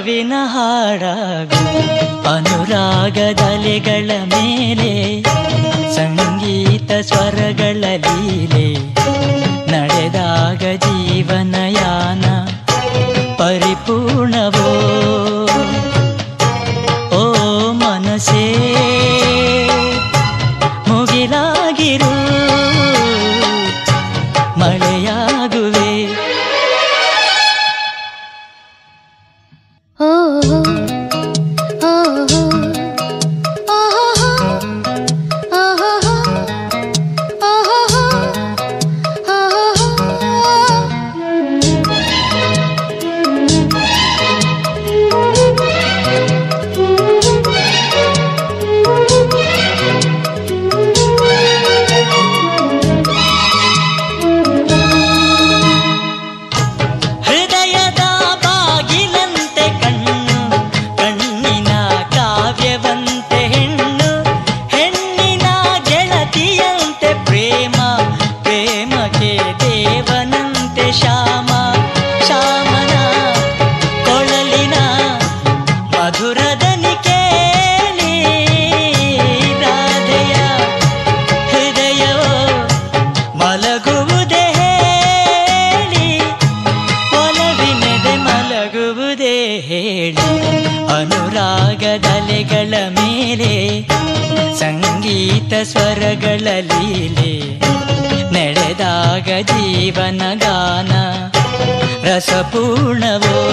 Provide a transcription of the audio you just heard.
ಒಲವಿನ ಹಾಡಾಗು ಅನುರಾಗದಲೆಗಳ ಮೇಲೆ ಸಂಗೀತ ಸ್ವರಗಳ ಲೀಲೆ ನಡೆದಾಗ ಜೀವನಯಾನ ಪರಿಪೂರ್ಣವೋ ಓ ಮನಸೇ ಮುಗಿಲಾಗಿರು ಮಳೆಯಾಗುವೆ ಓ ಓ ಹೃದಯದ ಬಾಗಿಲಂತೆ ಕಣ್ಣು ಕಣ್ಣಿನ ಕಾವ್ಯವಂತೆ ಹೆಣ್ಣು ಹೆಣ್ಣಿನ ಗೆಳತಿಯಂತೆ ಪ್ರೇಮ ಪ್ರೇಮಕ್ಕೆ ದೇವನಂತೆ ಶ್ಯಾಮ ಶ್ಯಾಮನ ಕೊಳಲಿನ ಮಧುರದನಿ ಕೇಳಿ ರಾಧೆಯ ಹೃದಯವೋ ಮಲಗುವುದೇ ಹೇಳಿ ಒಲವಿನದೆ ಮಲಗುವುದೇ ಹೇಳಿ ಅನುರಾಗದಲೆಗಳ ಮೇಲೆ ಸಂಗೀತ ಸ್ವರಗಳ ಲೀಲೆ ನಡೆದಾಗ ಜೀವನ ಗಾನ ರಸಪೂರ್ಣವೋ